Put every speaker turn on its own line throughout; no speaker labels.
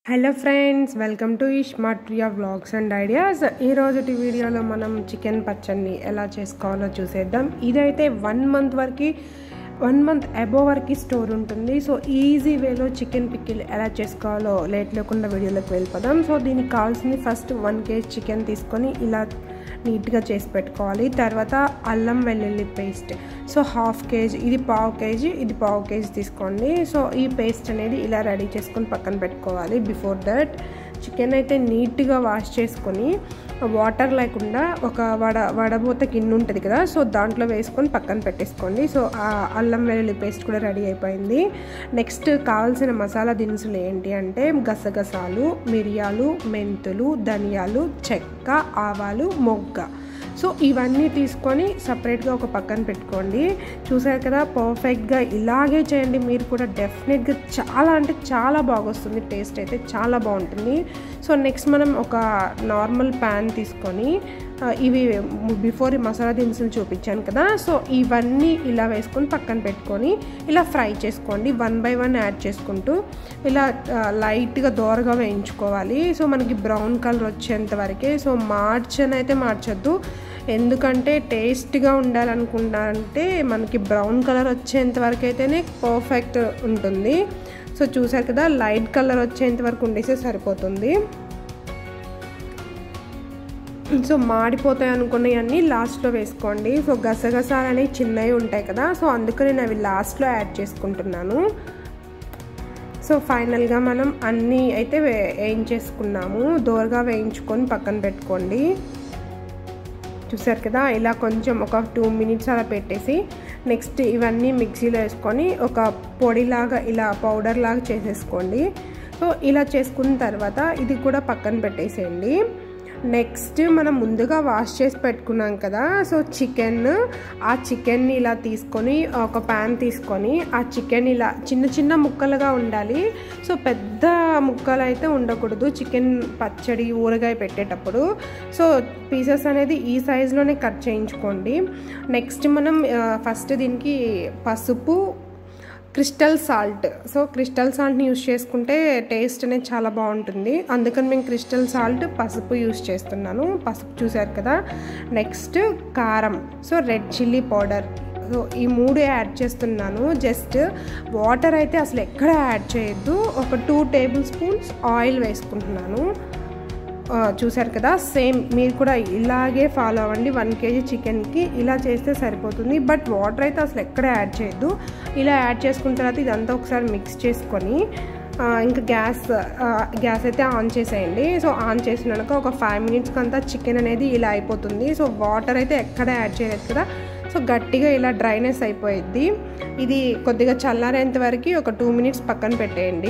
hello friends welcome to ఈ smart Priya vlogs and ideas ఈరోజుటి వీడియోలో మనం చికెన్ పచ్చడిని ఎలా చేసుకోవాలో చూసేద్దాం ఇదైతే వన్ మంత్ వరకు వన్ మంత్ అబోవ్ వరకు స్టోర్ ఉంటుంది సో ఈజీ వేలో చికెన్ పిక్కిల్ ఎలా చేసుకోవాలో లేట్ లేకుండా వీడియోలోకి వెళ్ళిపోదాం సో దీనికి కావాల్సింది ఫస్ట్ వన్ కేజీ చికెన్ తీసుకొని ఇలా నీట్గా చేసి పెట్టుకోవాలి తర్వాత అల్లం వెల్లుల్లి పేస్ట్ సో హాఫ్ కేజీ ఇది పావు కేజీ ఇది పావు కేజీ తీసుకోండి సో ఈ పేస్ట్ అనేది ఇలా రెడీ చేసుకొని పక్కన పెట్టుకోవాలి బిఫోర్ దట్ చికెన్ అయితే నీట్గా వాష్ చేసుకొని వాటర్ లేకుండా ఒక వడ వడబోత గిన్నె ఉంటుంది కదా సో దాంట్లో వేసుకొని పక్కన పెట్టేసుకోండి సో ఆ అల్లం వెల్లుల్లి పేస్ట్ కూడా రెడీ అయిపోయింది నెక్స్ట్ కావాల్సిన మసాలా దినుసులు ఏంటి అంటే గసగసాలు మిరియాలు మెంతులు ధనియాలు చెక్క ఆవాలు మొగ్గ సో ఇవన్నీ తీసుకొని సపరేట్గా ఒక పక్కన పెట్టుకోండి చూసారు కదా పర్ఫెక్ట్గా ఇలాగే చేయండి మీరు కూడా డెఫినెట్గా చాలా అంటే చాలా బాగొస్తుంది టేస్ట్ అయితే చాలా బాగుంటుంది సో నెక్స్ట్ మనం ఒక నార్మల్ ప్యాన్ తీసుకొని ఇవి బిఫోర్ ఈ మసాలా దినుసులు చూపించాను కదా సో ఇవన్నీ ఇలా వేసుకొని పక్కన పెట్టుకొని ఇలా ఫ్రై చేసుకోండి వన్ బై వన్ యాడ్ చేసుకుంటూ ఇలా లైట్గా దోరగా వేయించుకోవాలి సో మనకి బ్రౌన్ కలర్ వచ్చేంత వరకే సో మార్చనైతే మార్చొద్దు ఎందుకంటే టేస్ట్గా ఉండాలనుకుంటారంటే మనకి బ్రౌన్ కలర్ వచ్చేంత వరకు అయితేనే పర్ఫెక్ట్ ఉంటుంది సో చూసారు కదా లైట్ కలర్ వచ్చేంత వరకు ఉండేస్తే సరిపోతుంది సో మాడిపోతాయి అనుకున్నవన్నీ లాస్ట్లో వేసుకోండి సో గసగసాలు అనేవి చిన్నవి ఉంటాయి కదా సో అందుకని నేను అవి లాస్ట్లో యాడ్ చేసుకుంటున్నాను సో ఫైనల్గా మనం అన్నీ అయితే వేయించేసుకున్నాము దోరగా వేయించుకొని పక్కన పెట్టుకోండి చూసారు కదా ఇలా కొంచెం ఒక టూ మినిట్స్ అలా పెట్టేసి నెక్స్ట్ ఇవన్నీ మిక్సీలో వేసుకొని ఒక పొడిలాగా ఇలా పౌడర్ లాగా చేసేసుకోండి సో ఇలా చేసుకున్న తర్వాత ఇది కూడా పక్కన పెట్టేసేయండి నెక్స్ట్ మనం ముందుగా వాష్ చేసి పెట్టుకున్నాం కదా సో చికెన్ ఆ చికెన్ని ఇలా తీసుకొని ఒక ప్యాన్ తీసుకొని ఆ చికెన్ ఇలా చిన్న చిన్న ముక్కలుగా ఉండాలి సో పెద్ద ముక్కలు అయితే ఉండకూడదు చికెన్ పచ్చడి ఊరగాయ పెట్టేటప్పుడు సో పీసెస్ అనేది ఈ సైజులోనే కట్ చేయించుకోండి నెక్స్ట్ మనం ఫస్ట్ దీనికి పసుపు క్రిస్టల్ సాల్ట్ సో క్రిస్టల్ సాల్ట్ని యూస్ చేసుకుంటే టేస్ట్ అనేది చాలా బాగుంటుంది అందుకని మేము క్రిస్టల్ సాల్ట్ పసుపు యూస్ చేస్తున్నాను పసుపు చూసారు కదా నెక్స్ట్ కారం so red chilli powder so ఈ మూడు యాడ్ చేస్తున్నాను జస్ట్ వాటర్ అయితే అసలు ఎక్కడ యాడ్ చేయొద్దు ఒక టూ టేబుల్ స్పూన్స్ ఆయిల్ వేసుకుంటున్నాను చూసారు కదా సేమ్ మీరు కూడా ఇలాగే ఫాలో అవ్వండి వన్ కేజీ చికెన్కి ఇలా చేస్తే సరిపోతుంది బట్ వాటర్ అయితే అసలు ఎక్కడ యాడ్ చేయొద్దు ఇలా యాడ్ చేసుకున్న తర్వాత ఇదంతా ఒకసారి మిక్స్ చేసుకొని ఇంకా గ్యాస్ గ్యాస్ అయితే ఆన్ చేసేయండి సో ఆన్ చేసినాక ఒక ఫైవ్ మినిట్స్కి అంతా చికెన్ అనేది ఇలా అయిపోతుంది సో వాటర్ అయితే ఎక్కడ యాడ్ చేయలేదు కదా సో గట్టిగా ఇలా డ్రైనెస్ అయిపోయిద్ది ఇది కొద్దిగా చల్లారేంత వరకు ఒక టూ మినిట్స్ పక్కన పెట్టేయండి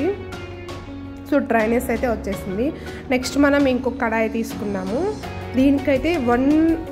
సో డ్రైనెస్ అయితే వచ్చేసింది నెక్స్ట్ మనం ఇంకొక కడాయి తీసుకున్నాము దీనికైతే వన్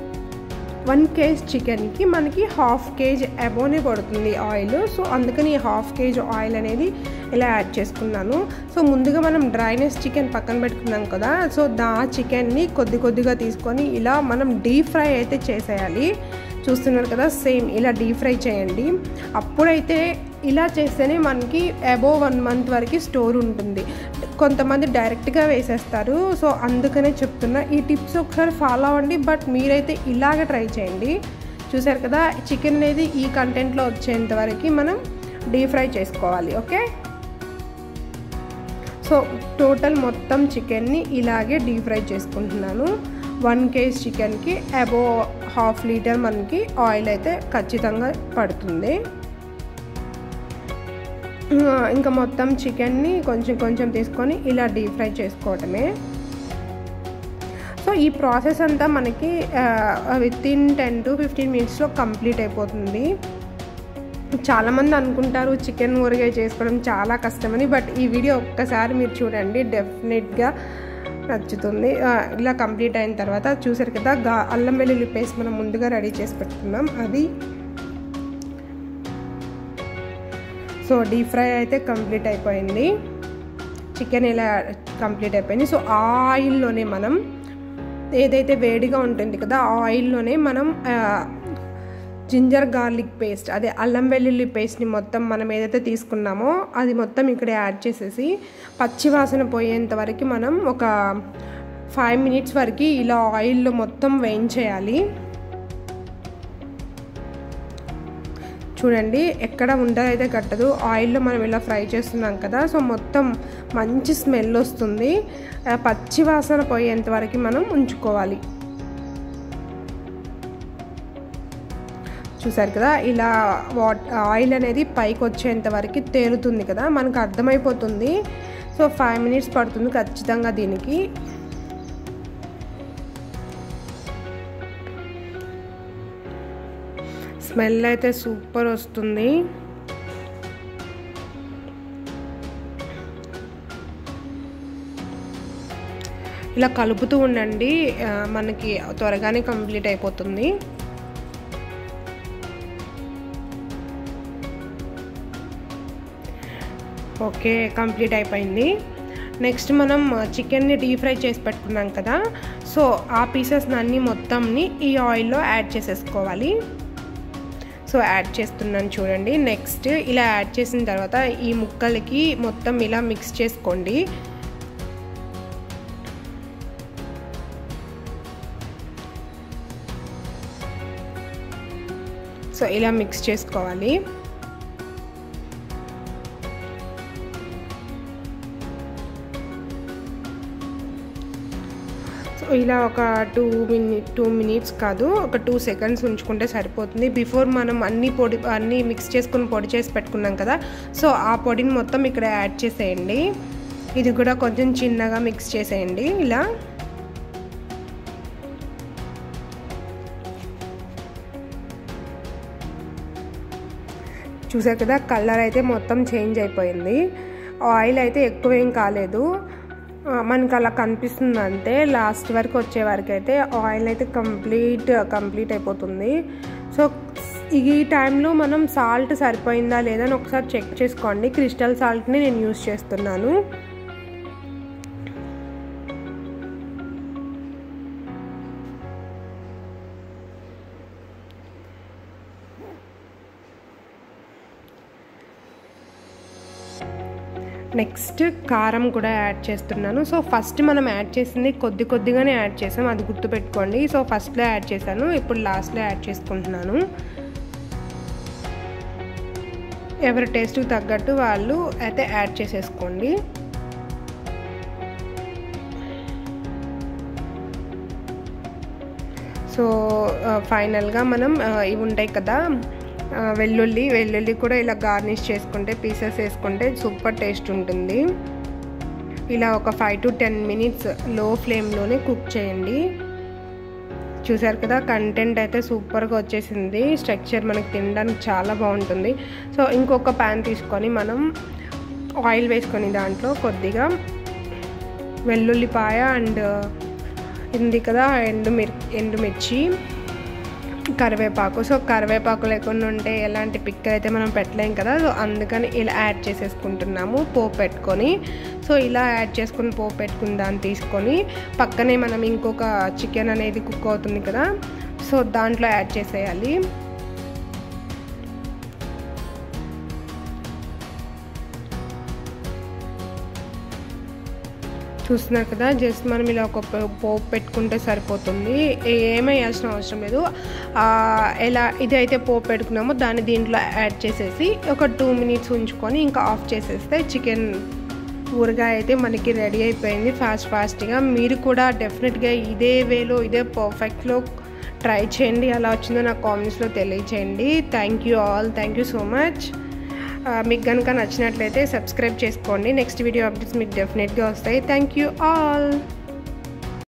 వన్ కేజీ చికెన్కి మనకి హాఫ్ కేజీ అబోనే పడుతుంది ఆయిల్ సో అందుకని హాఫ్ కేజీ ఆయిల్ అనేది ఇలా యాడ్ చేసుకున్నాను సో ముందుగా మనం డ్రైనెస్ చికెన్ పక్కన పెట్టుకున్నాం కదా సో దా చికెన్ని కొద్ది కొద్దిగా తీసుకొని ఇలా మనం డీప్ ఫ్రై అయితే చేసేయాలి చూస్తున్నారు కదా సేమ్ ఇలా డీప్ ఫ్రై చేయండి అప్పుడైతే ఇలా చేస్తేనే మనకి అబోవ్ వన్ మంత్ వరకు స్టోర్ ఉంటుంది కొంతమంది డైరెక్ట్గా వేసేస్తారు సో అందుకనే చెప్తున్నా ఈ టిప్స్ ఒకసారి ఫాలో అవ్వండి బట్ మీరైతే ఇలాగ ట్రై చేయండి చూసారు కదా చికెన్ అనేది ఈ కంటెంట్లో వచ్చేంత వరకు మనం డీప్ ఫ్రై చేసుకోవాలి ఓకే సో టోటల్ మొత్తం చికెన్ని ఇలాగే డీప్ ఫ్రై చేసుకుంటున్నాను వన్ కేజీ చికెన్కి అబో హాఫ్ లీటర్ మనకి ఆయిల్ అయితే ఖచ్చితంగా పడుతుంది ఇంకా మొత్తం చికెన్ని కొంచెం కొంచెం తీసుకొని ఇలా డీప్ ఫ్రై చేసుకోవటమే సో ఈ ప్రాసెస్ అంతా మనకి within ten to fifteen మినిట్స్లో కంప్లీట్ అయిపోతుంది చాలామంది అనుకుంటారు చికెన్ ఊరగాయ చేసుకోవడం చాలా కష్టమని బట్ ఈ వీడియో ఒక్కసారి మీరు చూడండి డెఫినెట్గా నచ్చుతుంది ఇలా కంప్లీట్ అయిన తర్వాత చూసారు కదా గా అల్లం వెల్లుల్లి పేస్ట్ మనం ముందుగా రెడీ చేసి పెట్టుకున్నాం అది సో డీప్ ఫ్రై అయితే కంప్లీట్ అయిపోయింది చికెన్ ఇలా కంప్లీట్ అయిపోయింది సో ఆయిల్లోనే మనం ఏదైతే వేడిగా ఉంటుంది కదా ఆ ఆయిల్లోనే మనం జింజర్ గార్లిక్ పేస్ట్ అదే అల్లం వెల్లుల్లి పేస్ట్ని మొత్తం మనం ఏదైతే తీసుకున్నామో అది మొత్తం ఇక్కడ యాడ్ చేసేసి పచ్చి వాసన పోయేంత వరకు మనం ఒక ఫైవ్ మినిట్స్ వరకు ఇలా ఆయిల్లో మొత్తం వేయించేయాలి చూడండి ఎక్కడ ఉండదైతే కట్టదు ఆయిల్లో మనం ఇలా ఫ్రై చేస్తున్నాం కదా సో మొత్తం మంచి స్మెల్ వస్తుంది పచ్చి వాసన పోయేంత వరకు మనం ఉంచుకోవాలి చూసారు కదా ఇలా వాట్ ఆయిల్ అనేది పైకి వచ్చేంత వరకు తేలుతుంది కదా మనకు అర్థమైపోతుంది సో ఫైవ్ మినిట్స్ పడుతుంది ఖచ్చితంగా దీనికి స్మెల్ అయితే సూపర్ వస్తుంది ఇలా కలుపుతూ ఉండండి మనకి త్వరగానే కంప్లీట్ అయిపోతుంది ఓకే కంప్లీట్ అయిపోయింది నెక్స్ట్ మనం చికెన్ని డీప్ ఫ్రై చేసి పెట్టుకున్నాం కదా సో ఆ పీసెస్ అన్నీ మొత్తంని ఈ ఆయిల్లో యాడ్ చేసేసుకోవాలి సో యాడ్ చేస్తున్నాను చూడండి నెక్స్ట్ ఇలా యాడ్ చేసిన తర్వాత ఈ ముక్కలకి మొత్తం ఇలా మిక్స్ చేసుకోండి సో ఇలా మిక్స్ చేసుకోవాలి సో ఇలా ఒక టూ మినిట్ టూ మినిట్స్ కాదు ఒక టూ సెకండ్స్ ఉంచుకుంటే సరిపోతుంది బిఫోర్ మనం అన్ని పొడి అన్నీ మిక్స్ చేసుకుని పొడి చేసి పెట్టుకున్నాం కదా సో ఆ పొడిని మొత్తం ఇక్కడ యాడ్ చేసేయండి ఇది కూడా కొంచెం చిన్నగా మిక్స్ చేసేయండి ఇలా చూసారు కదా కలర్ అయితే మొత్తం చేంజ్ అయిపోయింది ఆయిల్ అయితే ఎక్కువ ఏం కాలేదు మనకు అలా కనిపిస్తుంది అంటే లాస్ట్ వరకు వచ్చే వరకు అయితే ఆయిల్ అయితే కంప్లీట్ కంప్లీట్ అయిపోతుంది సో ఈ టైంలో మనం సాల్ట్ సరిపోయిందా లేదా అని ఒకసారి చెక్ చేసుకోండి క్రిస్టల్ సాల్ట్ని నేను యూస్ చేస్తున్నాను నెక్స్ట్ కారం కూడా యాడ్ చేస్తున్నాను సో ఫస్ట్ మనం యాడ్ చేసింది కొద్ది కొద్దిగానే యాడ్ చేసాం అది గుర్తుపెట్టుకోండి సో ఫస్ట్లో యాడ్ చేశాను ఇప్పుడు లాస్ట్లో యాడ్ చేసుకుంటున్నాను ఎవరి టేస్ట్కి తగ్గట్టు వాళ్ళు అయితే యాడ్ చేసేసుకోండి సో ఫైనల్గా మనం ఇవి ఉంటాయి కదా వెల్లుల్లి వెల్లుల్లి కూడా ఇలా గార్నిష్ చేసుకుంటే పీసెస్ వేసుకుంటే సూపర్ టేస్ట్ ఉంటుంది ఇలా ఒక ఫైవ్ టు టెన్ మినిట్స్ లో ఫ్లేమ్లోనే కుక్ చేయండి చూసారు కదా కంటెంట్ అయితే సూపర్గా వచ్చేసింది స్ట్రక్చర్ మనకి తినడానికి చాలా బాగుంటుంది సో ఇంకొక ప్యాన్ తీసుకొని మనం ఆయిల్ వేసుకొని దాంట్లో కొద్దిగా వెల్లుల్లిపాయ అండ్ ఉంది కదా ఎండు మిర్ ఎండుమిర్చి కరివేపాకు సో కరివేపాకు లేకుండా ఉంటే ఎలాంటి పిక్కలు అయితే మనం పెట్టలేం కదా సో అందుకని ఇలా యాడ్ చేసేసుకుంటున్నాము పోపు పెట్టుకొని సో ఇలా యాడ్ చేసుకుని పోపు పెట్టుకుని దాన్ని తీసుకొని పక్కనే మనం ఇంకొక చికెన్ అనేది కుక్ అవుతుంది కదా సో దాంట్లో యాడ్ చేసేయాలి చూస్తున్నారు కదా జస్ట్ మనం ఇలా ఒక పోపు పెట్టుకుంటే సరిపోతుంది ఏమేయాల్సిన అవసరం లేదు ఎలా ఇది అయితే పోపు పెట్టుకున్నామో దాన్ని దీంట్లో యాడ్ చేసేసి ఒక టూ మినిట్స్ ఉంచుకొని ఇంకా ఆఫ్ చేసేస్తే చికెన్ ఊరగాయ అయితే మనకి రెడీ అయిపోయింది ఫాస్ట్ ఫాస్ట్గా మీరు కూడా డెఫినెట్గా ఇదే వేలో ఇదే పర్ఫెక్ట్లో ట్రై చేయండి ఎలా వచ్చిందో నాకు కామెంట్స్లో తెలియచేయండి thank you all thank you so much మీకు కనుక నచ్చినట్లయితే సబ్స్క్రైబ్ చేసుకోండి నెక్స్ట్ వీడియో అప్డేట్స్ మీకు డెఫినెట్గా వస్తాయి థ్యాంక్ యూ ఆల్